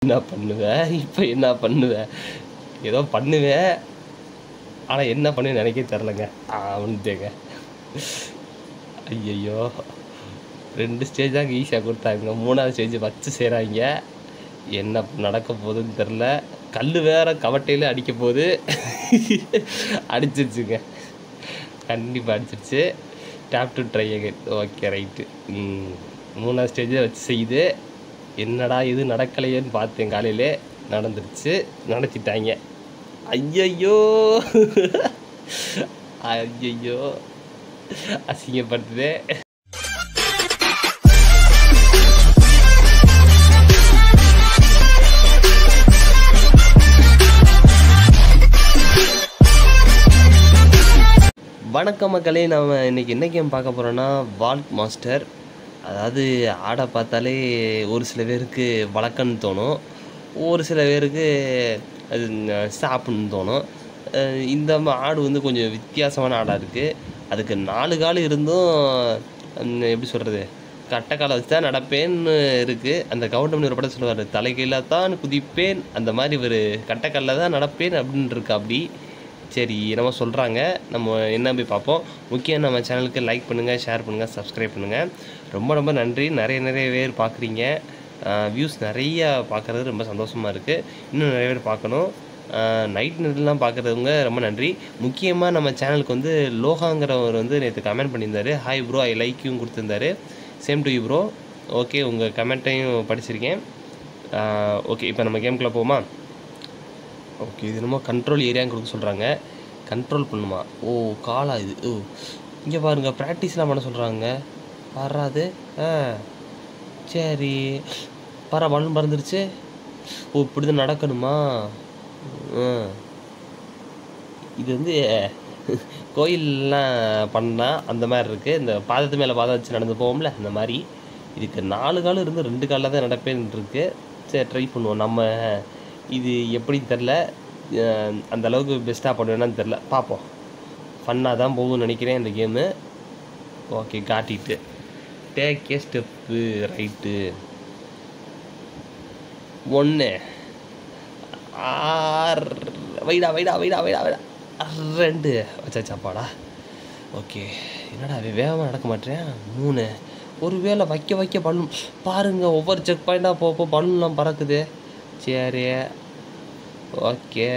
என்ன பண்ணுவேன் இப்போ என்ன பண்ணுவேன் ஏதோ பண்ணுவேன் ஆனால் என்ன பண்ணுவேன்னு எனக்கே தெரிலங்க அவனுதேங்க ஐயையோ ரெண்டு ஸ்டேஜ் தாங்க ஈஸியாக கொடுத்தாங்க மூணாவது ஸ்டேஜ் வச்சு செய்கிறாங்க என்ன நடக்க போகுதுன்னு தெரில கல் வேற கவட்டையில் அடிக்க போகுது அடிச்சிருச்சுங்க கண்டிப்பாக அடிச்சிருச்சு tap to try again okay right மூணாவது ஸ்டேஜில் வச்சு செய்யுது என்னடா இது நடக்கலையேன்னு பார்த்தேன் காலையிலே நடந்துருச்சு நடத்திட்டாங்க ஐயையோ ஐயையோ அசிங்கப்படுத்துதே வணக்கம் மக்களே நம்ம இன்னைக்கு என்ன கேம் பார்க்க போகிறோன்னா வால்ட் மாஸ்டர் அதாவது ஆடை பார்த்தாலே ஒரு சில பேருக்கு வழக்கம்னு தோணும் ஒரு சில பேருக்கு அது ந- சாப்பிட்ணுன்னு தோணும் அஹ் இந்த ம- ஆடு வந்து கொஞ்சம் வித்தியாசமான ஆடாக இருக்குது அதுக்கு நாலு கால் இருந்தும் ஹம், எப்படி சொல்கிறது கட்டை காலை வச்சு தான் நடப்பேன்னு இருக்குது அந்த கவுண்டமணி ஒரு படம் சொல்லுவார் தலைகீழாக தான் குதிப்பேன் அந்த மாதிரி ஒரு கட்டைக்காலில் தான் நடப்பேன் அப்படின்னு இருக்கு அப்படி சரி நம்ம சொல்கிறாங்க நம்ம என்ன போய் பார்ப்போம் முக்கியம் நம்ம சேனலுக்கு லைக் பண்ணுங்கள் ஷேர் பண்ணுங்கள் சப்ஸ்கிரைப் பண்ணுங்கள் ரொம்ப ரொம்ப நன்றி நிறைய நிறைய பேர் பார்க்குறீங்க வியூஸ் நிறைய பார்க்குறது ரொம்ப சந்தோஷமாக இருக்குது இன்னும் நிறைய பேர் பார்க்கணும் நைட் நேரத்துலாம் பார்க்குறவங்க ரொம்ப நன்றி முக்கியமாக நம்ம சேனலுக்கு வந்து லோகாங்கிறவர் வந்து நேற்று கமெண்ட் பண்ணியிருந்தாரு hi bro I like you கொடுத்துருந்தாரு same to you bro okay உங்கள் கமெண்ட்டையும் படிச்சிருக்கேன் ஓகே இப்போ நம்ம கேம்குள்ளே போமா ஓகே இது என்னமோ கண்ட்ரோல் ஏரியான்னு கொடுக்க சொல்கிறாங்க கண்ட்ரோல் பண்ணுமா ஓ காலா இது ஓ இங்கே பாருங்க ப்ராக்டிஸ்லாம் பண்ண சொல்கிறாங்க வராது ஆ சரி பர பலன் பறந்துருச்சு ஓ இப்படி தான் நடக்கணுமா ஆ இது வந்து கோயிலெலாம் பண்ணால் அந்த மாதிரி இருக்குது இந்த பாதத்து மேலே பாதம் வச்சு நடந்து போவோம்ல அந்த மாதிரி இதுக்கு நாலு காலம் இருந்து ரெண்டு காலில் தான் நடப்பேன்னு இருக்கு சரி ட்ரை பண்ணுவோம் நம்ம இது எப்படின்னு தெரில அஹ் அந்த அளவுக்கு பெஸ்ட்டாக பண்ணுவேன்னு தெரில பார்ப்போம் ஃபன்னாக தான் போகும்னு நினைக்கிறேன் இந்த கேமு ஓகே காட்டிட்டு டேக்கே ஸ்டெப்பு ரைட்டு ஒன்று ஆறு வைடா வைடா வைடா வைடா வைடா ரெண்டு வச்சாச்சாப்பாடா ஓகே என்னடா அவன் வேகமாக நடக்க மாட்டேன் மூணு ஒரு வேளை வைக்க வைக்க பலூன் பாருங்க ஒவ்வொரு செக் பாயிண்டாக போக போக பலூன்லாம் பறக்குது சரி ஓகே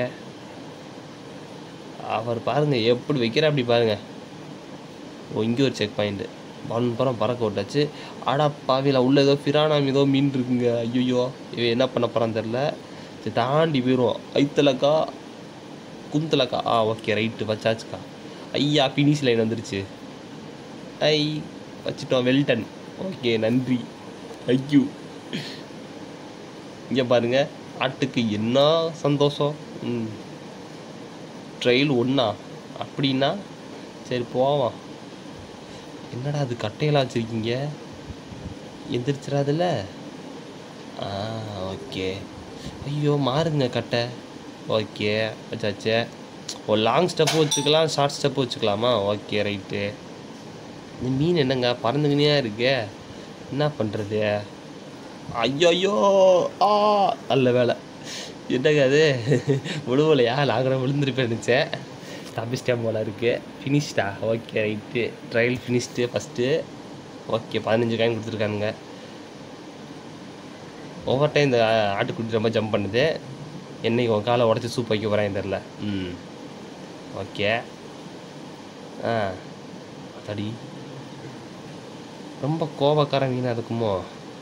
அவர் பாருங்க எப்படி வைக்கிற அப்படி பாருங்க ஓ இங்கே ஒரு செக் பாயிண்ட்டு பலூன் புறம் பறக்க விட்டாச்சு ஆடா பாவியில் உள்ள ஏதோ பிராணாம் ஏதோ மீன் இருக்குங்க ஐயோ இவன் என்ன பண்ண போகிறான்னு தெரில சரி தாண்டி போயிடுவோம் ஐத்தலக்கா குந்தலக்கா ஆ ஓகே ரைட்டு வச்சாச்சுக்கா ஐயா ஃபினிஷ் லைன் வந்துருச்சு ஐ வச்சுட்டோம் வெல்டன் ஓகே நன்றி ஐயோ இங்கே பாருங்க ஆட்டுக்கு என்ன சந்தோஷம் ம் ட்ரெயில் ஒன்றா அப்படின்னா சரி போவோம் என்னடா அது கட்டையெல்லாம் வச்சுருக்கீங்க எந்திரிச்சிடாதுல்ல ஆ ஓகே ஐயோ மாறுங்க கட்டை ஓகே வச்சாச்சே ஓ லாங் ஸ்டெப்பு வச்சுக்கலாம் ஷார்ட் ஸ்டெப்பு வச்சுக்கலாமா ஓகே ரைட்டு இந்த மீன் என்னங்க பறந்துக்கினே இருக்கே என்ன பண்ணுறது ஐயோ ஆ நல்ல வேலை என்னங்க அது விழுவலையா நாங்கள் விழுந்துருப்பேன் நினச்சேன் தப்பிச்சிட்டேன் போல இருக்கு ஃபினிஷ்டா okay right trial finished first okay பதினஞ்சு காயின் கொடுத்துருக்கானுங்க ஓவர் டைம் இந்த ஆ- ஆட்டுக்குட்டி ரொம்ப ஜம்ப் பண்ணுது என்னைக்கு உன் காலை உடச்சி சூப் வைக்க போகிறேன் தெரில ம் ஓகே ஆ தடி ரொம்ப கோபக்கார மீனாக இருக்குமோ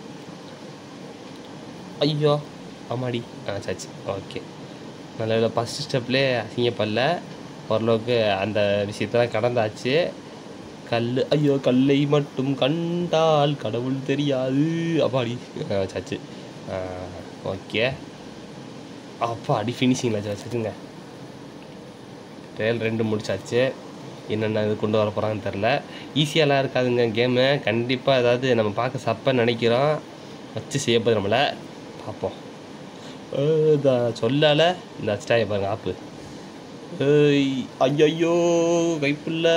ஐயோ ஆமாடி ஆ சாச்சு ஓகே நல்ல வேலை ஃபஸ்ட் ஸ்டெப்லேயே அசிங்கப்படல ஓரளவுக்கு அந்த விஷயத்தெல்லாம் கடந்தாச்சு கல் ஐயோ கல்லை மட்டும் கண்டால் கடவுள் தெரியாது அப்பாடி ஆ, சாச்சு ஓகே அப்பா அடி ஃபினிஷிங்கில் வச்சுக்கோங்க ட்ரையல் ரெண்டு முடிச்சாச்சு என்னென்ன இது கொண்டு வர போகிறாங்கன்னு தெரில ஈஸியாலாம் இருக்காதுங்க கேமு கண்டிப்பாக ஏதாவது நம்ம பார்க்க சப்ப நினைக்கிறோம் வச்சு செய்யப்போது நம்மளை பார்ப்போம் சொல்லால இந்த அச்சிட்டாய பாருங்க ஆப்பு ஏய் ஐயையோ கைப்புள்ள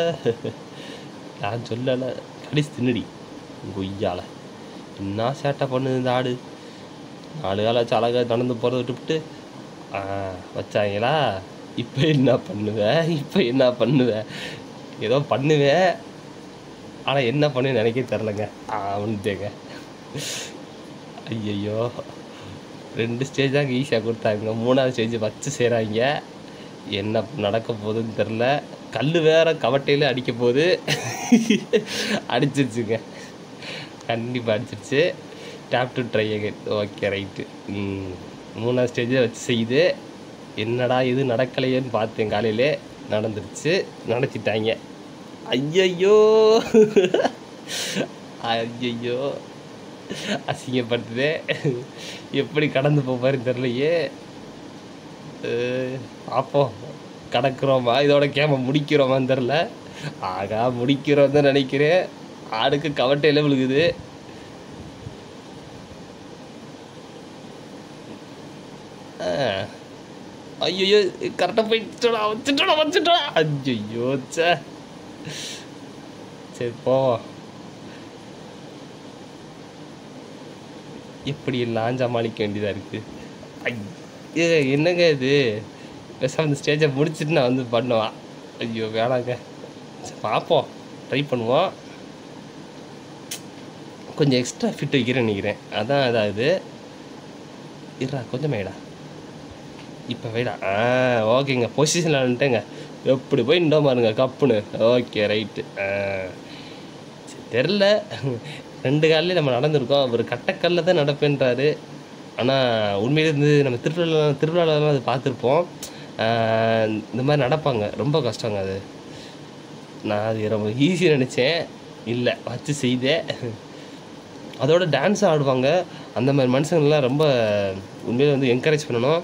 நான் சொல்லலை கடிச்சு தின்னுடி கொய்யால என்ன சேட்டை பண்ணுது இந்த ஆடு நாலு கால வச்சு அழகாக நடந்து போகிறத விட்டுவிட்டு ஆ வச்சாங்களா இப்போ என்ன பண்ணுவேன் இப்போ என்ன பண்ணுவேன் ஏதோ பண்ணுவேன் ஆனால் என்ன பண்ணுவேன்னு எனக்கே தெரிலங்க ஆன்ட்டேங்க ஐயையோ ரெண்டு ஸ்டேஜ் தான் ஈஸியாக கொடுத்தாங்க மூணாவது ஸ்டேஜ் வச்சு செய்கிறாங்க என்ன நடக்க போகுதுன்னு தெரில கல் வேற கவட்டையில் அடிக்க போகுது அடிச்சிருச்சுங்க கண்டிப்பாக அடிச்சிருச்சு tap to try again okay right மூணாவது ஸ்டேஜை வச்சு செய்யுது என்னடா இது நடக்கலையேன்னு பார்த்தேன் காலையிலே நடந்துருச்சு நடத்திட்டாங்க ஐயையோ ஐயையோ அசிங்கப்படுத்துதே எப்படி கடந்து போப்பாருன்னு தெரிலையே அஹ் பார்ப்போம் கடக்குறோமா இதோட கேம முடிக்கிறோமான்னு தெரில ஆகா முடிக்கிறோம் தான் நினைக்கிறேன் ஆடுக்கு கவட்டையில் விழுகுது ஐயோ கரெக்டாக போயிட்டுடா வச்சுட்டோடா வச்சுட்டோடா ஐயோ சே சரி போவோம் எப்படி எல்லாம் சமாளிக்க வேண்டியதாக இருக்குது ஐயோ என்னங்க இது பேசாம இந்த ஸ்டேஜை முடிச்சுட்டு நான் வந்து பண்ணுவேன் ஐயோ வேணாங்க சரி பார்ப்போம் ட்ரை பண்ணுவோம் கொஞ்சம் எக்ஸ்ட்ரா ஃபிட் வைக்கிறேன்னு நினைக்கிறேன் அதான் இதாகுது இருடா கொஞ்சம் மேடா இப்போ வைடா ஆ ஓகேங்க பொசிஷனில் வந்துட்டேங்க எப்படி போய் நின்றோ பாருங்க கப்புன்னு ஓகே ரைட்டு ஆ சரி தெரில ரெண்டு காலில் நம்ம நடந்திருக்கோம் அவர் கட்டக்கல்ல தான் நடப்பேன்றாரு ஆனால் உண்மையிலே இருந்து நம்ம திருவிழா திருவிழாலாம் அது பார்த்துருப்போம் ஆஹ் இந்த மாதிரி நடப்பாங்க ரொம்ப கஷ்டங்க அது நான் அது ரொம்ப ஈஸி நினச்சேன் இல்லை வச்சு செய்தேன் அதோட டான்ஸ் ஆடுவாங்க அந்த மாதிரி மனுஷங்கள்லாம் ரொம்ப உண்மையிலே வந்து என்கரேஜ் பண்ணணும்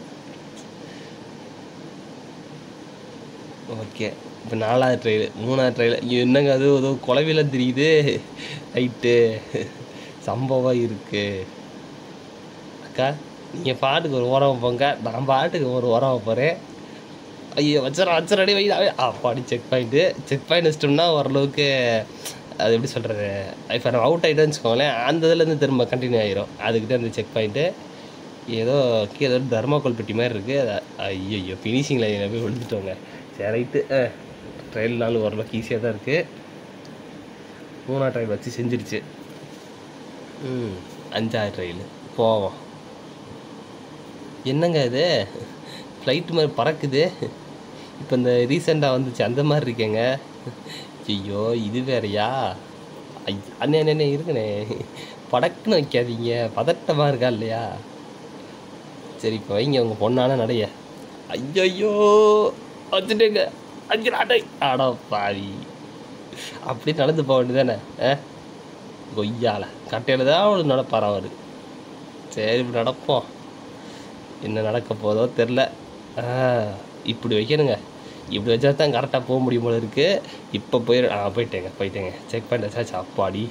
ஓகே இப்போ நாலாவது ட்ரெயில் மூணாவது ட்ரெயில் என்னங்க அது ஏதோ குழவில தெரியுது ரைட்டு சம்பவம் இருக்கு அக்கா நீங்கள் பாட்டுக்கு ஒரு ஓரம் போங்க நான் பாட்டுக்கு ஒரு ஓரம் போகிறேன் ஐயோ வச்சிடறேன் வச்சிடறே வை அப்பாடி செக் பாயிண்ட்டு செக் பாயிண்ட் வச்சிட்டோம்னா ஓரளவுக்கு அது எப்படி சொல்கிறது இப்போ நம்ம அவுட் ஆகிட்டோம்னு வச்சுக்கோங்களேன் அந்த இதுலேருந்து திரும்ப கண்டினியூ ஆயிரும் அதுக்கு தான் இந்த செக் பாயிண்ட்டு ஏதோ கீழே ஏதோ தர்மாக்கோல் பெட்டி மாதிரி இருக்குது ஐயோ ஃபினிஷிங் லைனில் போய் விழுந்துட்டோங்க சரி ரைட்டு ட்ரையல் நாள் ஓரளவுக்கு ஈஸியாக தான் இருக்குது மூணா ட்ரையல் வச்சு செஞ்சிருச்சு ம் அஞ்சாவது ட்ரையல் போவோம் என்னங்க இது ஃப்ளைட் மாதிரி பறக்குது இப்போ இந்த ரீசெண்டாக வந்துச்சு அந்த மாதிரி இருக்கேங்க ஐயோ இது வேறயா ஐ அண்ணே அண்ணே, அண்ணே இருக்குண்ணே படக்குன்னு வைக்காதீங்க பதட்டமாக இருக்கா இல்லையா சரி இப்போ வைங்க உங்கள் பொண்ணான நடைய ஐயோ வச்சுட்டேங்க அஞ்சு நாட்டை ஆடா பாவி அப்படி நடந்து போக வேண்டியதானே ஆ கொய்யால கட்டையில் தான் அவளு நடப்பார் அவர் சரி இப்படி நடப்போம் என்ன நடக்க போதோ தெரில ஆ இப்படி வைக்கணுங்க இப்படி வச்சா தான் கரெக்டாக போக முடியும் போல இருக்கு இப்போ போய் ஆ போயிட்டேங்க போயிட்டேங்க செக் பண்ணி வச்சாச்சு அப்பாடி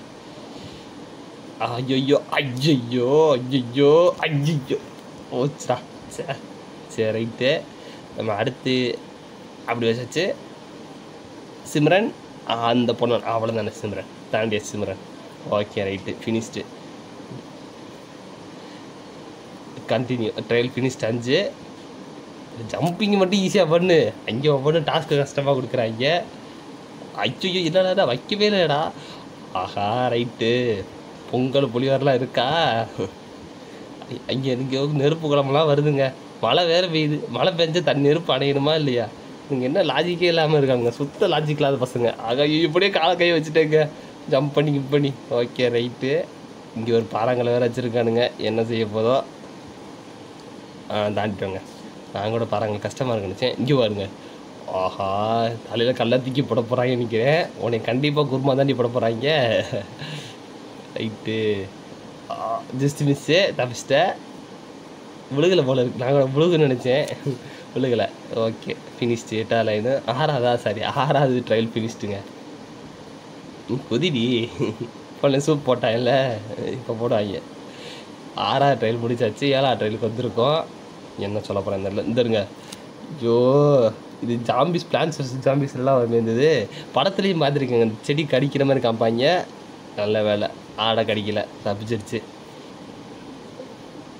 ஐயோ ஐயோ ஐயோ ஐயோ ஓச்சா சே சரி ரைட்டு நம்ம அடுத்து அப்படி வச்சாச்சு சிம்ரன் ஆ, அந்த பொண்ணு அவ்வளோதானே சிம்ரன் தாண்டிய Simran okay right finished continue trial finished அஞ்சு ஜம்பிங் மட்டும் ஈஸியாக பண்ணு அங்கே ஒவ்வொன்று டாஸ்க்கு கஷ்டமாக கொடுக்குறாங்க ஐயோ இல்லைடா வைக்கவே இல்லைடா ஆஹா ரைட்டு பொங்கல் புளியோரெலாம் இருக்கா அங்கே இங்கே நெருப்பு குழம்புலாம் வருதுங்க மழை வேற பெய்யுது மழை பெஞ்சா தண்ணி நெருப்பு அணையணுமா இல்லையா இங்கே என்ன லாஜிக்கே இல்லாமல் இருக்காங்க சுத்த லாஜிக் இல்லாத பசங்க ஆக இப்படியே காலை கை வச்சுட்டேங்க ஜம்ப் பண்ணி கிப் பண்ணி ஓகே ரைட்டு இங்கே ஒரு பாறாங்கலை வேற வச்சுருக்கானுங்க என்ன செய்ய போதோ ஆ தாண்டிட்டோங்க நான் கூட பாறாங்க கஷ்டமாக இருக்கு நினச்சேன் இங்கே பாருங்க ஆஹா தலையில் கல்லை தூக்கி போட போகிறாங்க நினைக்கிறேன் உன்னை கண்டிப்பாக குருமா தாண்டி போட போகிறாங்க ரைட்டு ஜஸ்ட் மிஸ்ஸு தப்பிச்சிட்டேன் விழுகலை போல இருக்கு நாங்கள் விழுகுன்னு நினச்சேன் விழுகலை ஓகே ஃபினிஷ்டு எட்டாவது லைனு ஆறாவதா சாரி ஆறாவது ட்ரையல் ஃபினிஷ்டுங்க குதிடி இப்போ சூப் போட்டாங்கல்ல இப்போ போடுவாங்க ஆறாவது ட்ரையல் முடிச்சாச்சு ஏழாவது ட்ரையலுக்கு வந்திருக்கோம் என்ன சொல்ல போகிறேன் தெரியல இந்த இருங்க ஐயோ இது ஜாம்பிஸ் பிளான்ஸ் வர்சஸ் ஜாம்பிஸ் எல்லாம் இருந்தது படத்துலையும் பார்த்துருக்கேங்க இந்த செடி கடிக்கிற மாதிரி காமிப்பாங்க நல்ல வேலை ஆடை கடிக்கல தப்பிச்சிருச்சு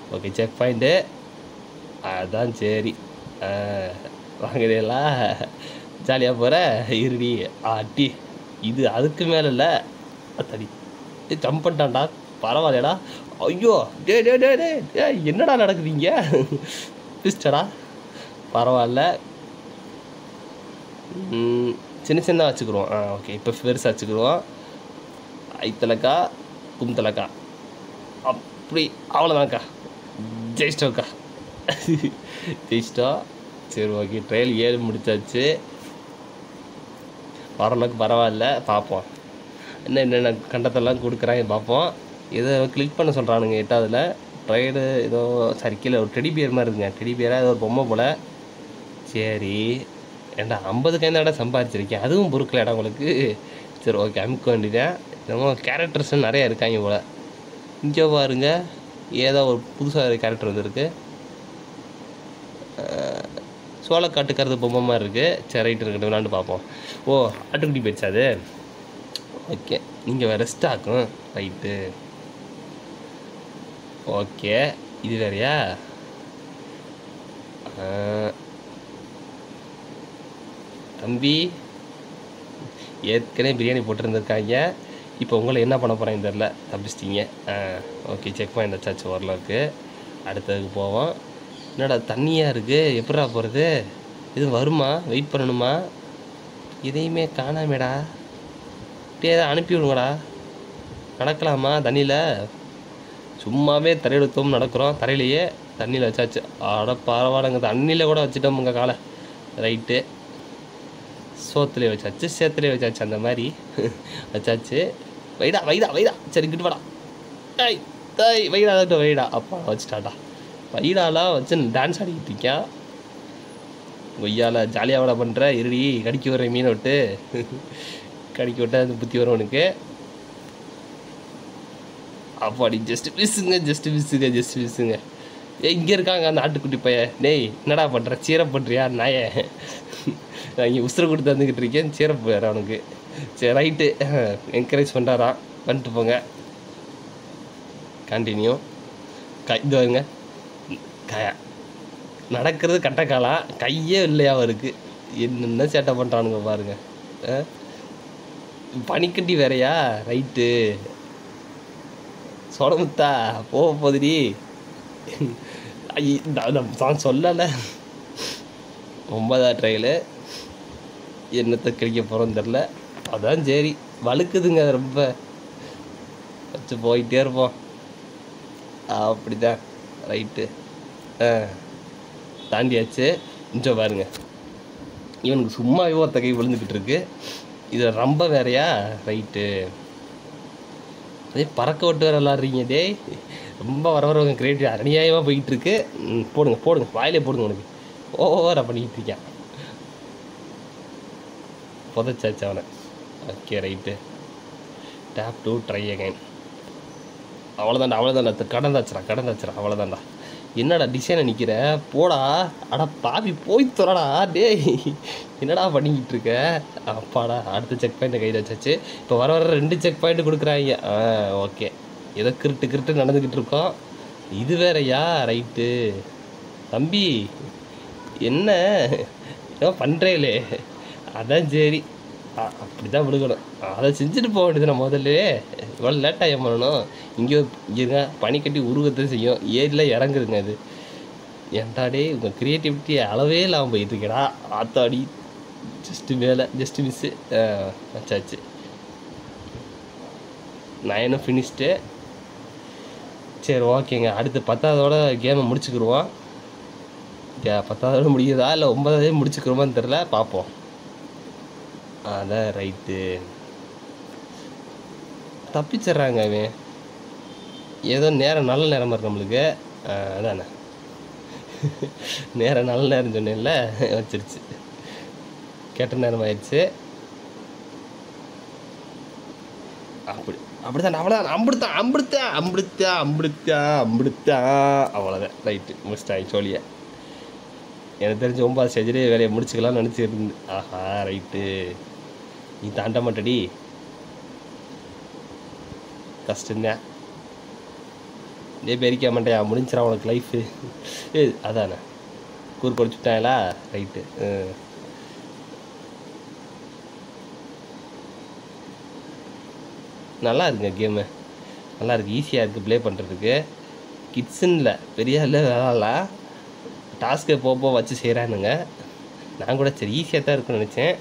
ஓகே செக் பாயிண்ட்டு அதான் சரி ஆ, வாங்குறீங்களா ஜாலியாக போகிற இருடி ஆட்டி இது அதுக்கு மேலே இல்லை அத்தடி ஜம்ப் பண்ணிட்டான்டா பரவாயில்லடா ஐயோ டே டே டே டே ஏய், என்னடா நடக்குதுங்க பிஸ்டடா பரவாயில்ல ம், சின்ன சின்ன வச்சுக்கிருவோம் ஆ ஓகே இப்போ பெருசாக வச்சுக்கிருவோம் ஐத்தலக்கா கும்தலக்கா அப்படி அவ்வளோதான்க்கா ஜெயிச்சிட்டோக்கா ஜெயிச்சிட்டோம் சரி ஓகே ட்ரையல் ஏழு முடிச்சாச்சு ஓரளவுக்கு பரவாயில்ல பார்ப்போம் என்ன என்னென்ன கண்டத்தெல்லாம் கொடுக்குறாங்க பார்ப்போம் இதை கிளிக் பண்ண சொல்கிறானுங்க எட்டாவதுல ட்ரைடு ஏதோ சரி கீழே ஒரு டெடி பியர் மாதிரி இருக்குங்க டெடி பியராக ஏதோ ஒரு பொம்மை போல் சரி ஏண்டா ஐம்பது கைந்தாட சம்பாதிச்சிருக்கேன் அதுவும் பொருட்களேடா உங்களுக்கு சரி ஓகே அமுக்க வேண்டியதான் என்னமோ கேரக்டர்ஸ் நிறையா இருக்காங்க போல் இங்கே பாருங்க ஏதோ ஒரு புதுசாக கேரக்டர் வந்திருக்கு சோளக்காட்டுக்கிறது பொம்மை மாதிரி இருக்குது சரி ரைட் இருக்கட்டும் விளாண்டு பார்ப்போம் ஓ ஆட்டுக்குட்டி போயிடுச்சா அது ஓகே நீங்கள் ரெஸ்ட் ஆக்கும் ரைட்டு ஓகே இது வேறையா ஆ. தம்பி ஏற்கனவே பிரியாணி போட்டிருந்துருக்காங்க இப்போ உங்களை என்ன பண்ண போகிறேன்னு தெரில தப்பிச்சிட்டிங்க ஆ ஓகே செக் பாயிண்ட் வச்சாச்சு ஓரளவுக்கு அடுத்ததுக்கு போவோம் என்னடா தண்ணியாக இருக்குது எப்படா போகிறது இது வருமா வெயிட் பண்ணணுமா இதையுமே காணாமேடா அப்படியே ஏதாவது அனுப்பி விடுங்கடா நடக்கலாமா தண்ணியில் சும்மாவே தரையில் தூம் நடக்கிறோம் தரையிலேயே தண்ணியில் வச்சாச்சு அட பரவாயில்லைங்க தண்ணியில் கூட வச்சுட்டோமுங்க காலை ரைட்டு சோத்துலேயே வச்சாச்சு சேத்துலேயே வச்சாச்சு அந்த மாதிரி வச்சாச்சு வைடா வைடா வைடா சரி கிட்டு வாடா டேய் டேய் வைடா தான் வைடா அப்பா வச்சுட்டாடா வைடாலாம் வச்சு டான்ஸ் ஆடிக்கிட்டு இருக்கான் கொய்யால ஜாலியாக விட பண்ணுற இருடி கடிக்க வர மீனை விட்டு கடிக்க விட்டா அந்த புத்தி வரும் உனக்கு அப்பாடி ஜஸ்ட் மிஸ்ஸுங்க ஜஸ்ட் மிஸ்ஸுங்க ஜஸ்ட் மிஸ்ஸுங்க ஏ இங்கே இருக்காங்க அந்த ஆட்டுக்குட்டி பையன் டேய் என்னடா பண்ணுற சீரப் பண்ணுறியா நாயே நான் இங்கே உசுரை கொடுத்து வந்துக்கிட்டு இருக்கேன் சீரப் வேறு அவனுக்கு சரி ரைட்டு என்கரேஜ் பண்ணுறாராம் வந்துட்டு போங்க கண்டினியூ கை இது வருங்க க நடக்கிறது கட்டக்காலா கையே இல்லையா அவருக்கு என்னென்ன சேட்டை பண்ணுறானுங்க பாருங்க ஆ? பனிக்கட்டி வேறயா ரைட்டு சொடமுத்தா போக போகுதுடி ஐய, நான் நான் நான் சொல்லலை ஒன்பதாவது ட்ரையலு என்னத்தை கிடைக்க போகிறோன்னு தெரில அதான் சரி வழுக்குதுங்க அது ரொம்ப வச்சு போயிட்டே இருப்போம் அப்படிதான் ரைட்டு ஆ தாண்டியாச்சு இஞ்சோ பாருங்க இவனுக்கு சும்மாவே ஒருத்த கை விழுந்துக்கிட்டு இருக்கு இதில் ரொம்ப வேறையா ரைட்டு அதே பறக்க விட்டு வேற விளாட்றீங்க டேய் ரொம்ப வர வரவங்க கிரியேட்டிவ் அநியாயமாக போயிட்டு இருக்கு ம், போடுங்க போடுங்க வாயிலே போடுங்க உனக்கு ஓவரா பண்ணிக்கிட்டு இருக்கேன் புதைச்சாச்சு அவனை okay right tap to try again அவ்வளோதான்டா அவ்வளோதான்டா கடந்தாச்சுடா கடந்தாச்சுடா அவ்வளோதான்டா என்னடா டிசைனை நிற்கிற போடா அட பாவி போய் தொறடா டேய் என்னடா பண்ணிக்கிட்டு இருக்க அப்பாடா அடுத்த செக் பாயிண்ட்டை கையில் வச்சாச்சு இப்போ வர வர ரெண்டு செக் பாயிண்ட் கொடுக்குறாங்க ஆ ஓகே ஏதோ கிருட்டு கிருட்டு நடந்துக்கிட்டு இருக்கோம் இது வேறயா ரைட்டு தம்பி என்ன ஏதோ பண்ணுறேலே அதான் சரி அப்படி தான் விழுகணும் அதை செஞ்சுட்டு போக வேண்டியது நான் முதல்ல இவ்வளோ லேட்டாக ஏன் பண்ணணும் இங்கே இருங்க பனி கட்டி உருகத்தை செய்யும் ஏரியில் இறங்குதுங்க அது ஏன்டாடே உங்கள் க்ரியேட்டிவிட்டி அளவே இல்லாமல் போயிட்டு இருக்கேடா ஆத்தாடி ஜஸ்ட்டு மேலே ஜஸ்ட்டு மிஸ்ஸு வச்சாச்சு நயனும் ஃபினிஷ்டு சரி ஓகேங்க அடுத்து பத்தாவதோட கேமை முடிச்சுக்கிருவோம் கே பத்தாவதோட முடியுதா இல்லை ஒன்பதாவதே முடிச்சுக்கிறோமான்னு தெரில பார்ப்போம் அதான் ரைட்டு தப்பிச்சிட்றாங்க அவன் ஏதோ நேரம் நல்ல நேரமாக இருக்கு நம்மளுக்கு ஆ, அதானே நேரம் நல்ல நேரம் சொன்னேன்ல வச்சிருச்சு கெட்ட நேரம் ஆயிடுச்சு அப்படி அப்படிதான் அவ்வளோதான் அம்பிடுத்தான் அம்பிடுத்தான் அம்பிடுத்தான் அம்பிடுத்தான் அம்பிடுத்தான் அவ்வளோதான் ரைட்டு முடிச்சிட்டாங்க சோழியை எனக்கு தெரிஞ்ச ஒன்பது ஸ்டேஜ்லேயே வேலையை முடிச்சுக்கலாம்னு நினச்சிருந்து ஆஹா ரைட்டு நீ தாண்ட மாட்டடி கஷ்டம்தான் இதே பெரிக்க மாட்டேயா முடிஞ்சிடா உனக்கு லைஃபு ஏ அதானே கூறு குடிச்சுட்டாங்களா ரைட்டு நல்லா இருக்குங்க கேமு நல்லா இருக்கு ஈஸியாக இருக்குது ப்ளே பண்ணுறதுக்கு கிட்ஸுன்னு இல்லை பெரிய இல்லை விளாட்ல டாஸ்க்கை போக போக வச்சு செய்கிறானுங்க நான் கூட சரி ஈஸியாக தான் இருக்குன்னு நினச்சேன்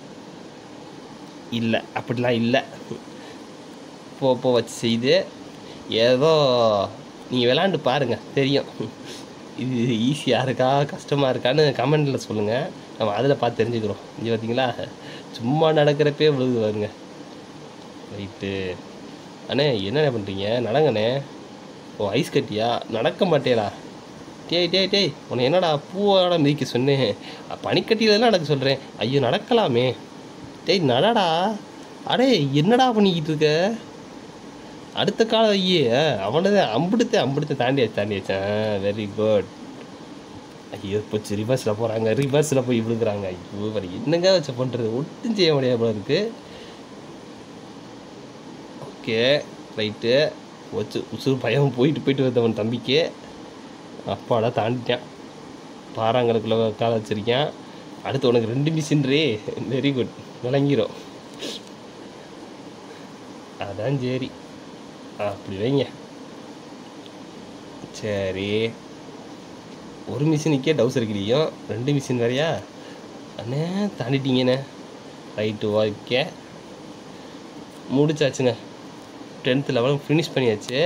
இல்லை அப்படிலாம் இல்லை போ போ வச்சு செய்து ஏதோ நீங்கள் விளாண்டு பாருங்கள் தெரியும் இது ஈஸியாக இருக்கா கஷ்டமாக இருக்கான்னு கமெண்டில் சொல்லுங்கள் நம்ம அதில் பார்த்து தெரிஞ்சுக்கிறோம் இங்கே பார்த்தீங்களா சும்மா நடக்கிறப்பே விழுது வருங்க ரைட்டு அண்ணே என்னண்ணே பண்ணுறீங்க நடங்கண்ணே ஓ ஐஸ் கட்டியா நடக்க மாட்டேடா டேய் டேய் டேய் உன்னை என்னடா பூவோட மிதிக்க சொன்னேன் பனிக்கட்டியில நடக்க சொல்கிறேன் ஐயோ நடக்கலாமே டேய் நடடா அடே என்னடா பண்ணிக்கிட்டு இருக்க அடுத்த காலம் ஐயே அவனது அம்பிடுத்த அம்பிடுத்த தாண்டியாச்சு தாண்டியாச்சேன் வெரி குட் ஐயோ போச்சு ரிவர்ஸில் போகிறாங்க ரிவர்ஸில் போய் விழுகுறாங்க ஐயோ வேறு என்னங்க வச்சு பண்ணுறது ஒட்டும் செய்ய முடியாது போல இருக்குது ஓகே ரைட்டு வச்சு உசுறு பயம் போயிட்டு போயிட்டு வந்தவன் தம்பிக்கு அப்பாடா தாண்டிட்டான் பாறாங்களுக்குள்ள கால வச்சிருக்கேன் அடுத்து உனக்கு ரெண்டு மிஷின்ரே வெரி குட் விளங்கிரும் அதான் சரி அப்படி வைங்க சரி ஒரு மிஷினுக்கே டவுஸ் இருக்கிறீங்க ரெண்டு மிஷின் வேறையா அண்ணே தாண்டிட்டீங்கண்ணே ரைட்டு ஓகே முடிச்சாச்சுங்க டென்த்து லெவலும் ஃபினிஷ் பண்ணியாச்சு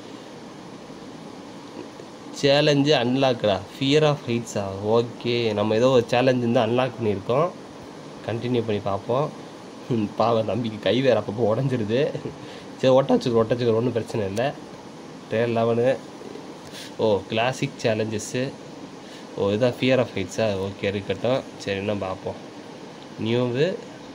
சேலஞ்சு அன்லாக்டா ஃபியர் ஆஃப் ஹைட்ஸா ஓகே நம்ம ஏதோ ஒரு சேலஞ்ச் வந்து அன்லாக் பண்ணியிருக்கோம் கண்டினியூ பண்ணி பார்ப்போம் ம், பாவம் தம்பிக்கு கை வேறு அப்பப்போ உடஞ்சிருது சரி ஒட்ட வச்சுக்கிறோம் ஒட்ட வச்சுக்கிறோம் ஒன்றும் பிரச்சனை இல்லை train eleven oh classic challenges oh இதான் ஃபியர் ஆஃப் ஹைட்ஸா ஓகே இருக்கட்டும் சரி இன்னும் பார்ப்போம் நியூவு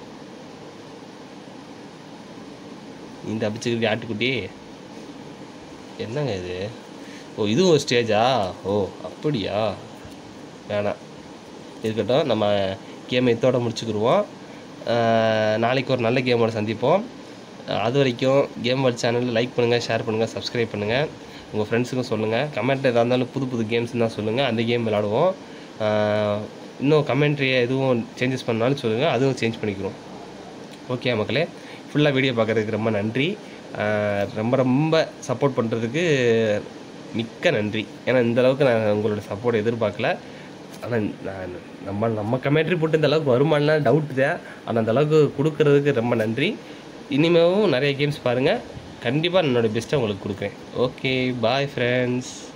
இந்த அபிச்சுக்கிட்டு ஆட்டுக்குட்டி என்னங்க இது ஓ இதுவும் ஒரு ஸ்டேஜா ஓ அப்படியா வேணாம் இருக்கட்டும் நம்ம கேமை இதோட முடிச்சுக்கிடுவோம் ஆஹ் நாளைக்கு ஒரு நல்ல கேமோட சந்திப்போம் ஆஹ் அது வரைக்கும் கேம் வேர்ல்ட் சேனலில் லைக் பண்ணுங்கள் ஷேர் பண்ணுங்கள் சப்ஸ்கிரைப் பண்ணுங்கள் உங்கள் ஃப்ரெண்ட்ஸுக்கும் சொல்லுங்கள் கமெண்ட் எதாக இருந்தாலும் புது புது கேம்ஸ் தான் சொல்லுங்கள் அந்த கேம் விளாடுவோம் ஆஹ் இன்னும் கமெண்ட்ரி எதுவும் சேஞ்சஸ் பண்ணாலும் சொல்லுங்கள் அதுவும் சேஞ்ச் பண்ணிக்கிறோம் ஓகே மக்களே ஃபுல்லாக வீடியோ பார்க்குறதுக்கு ரொம்ப நன்றி ஆஹ் ரொம்ப ரொம்ப சப்போர்ட் பண்ணுறதுக்கு மிக்க நன்றி ஏன்னா இந்த அளவுக்கு நான் உங்களோட சப்போர்ட் எதிர்பார்க்கல ஆனால் நான் நம்ம நம்ம கமெண்ட்ரி போட்டு இந்த அளவுக்கு வருமானலாம் டவுட் தான் ஆனால் அந்த அளவுக்கு கொடுக்கறதுக்கு ரொம்ப நன்றி இனிமேவும் நிறைய கேம்ஸ் பாருங்கள் கண்டிப்பாக என்னோடய பெஸ்ட்டை உங்களுக்கு கொடுக்குறேன் ஓகே பாய் ஃப்ரெண்ட்ஸ்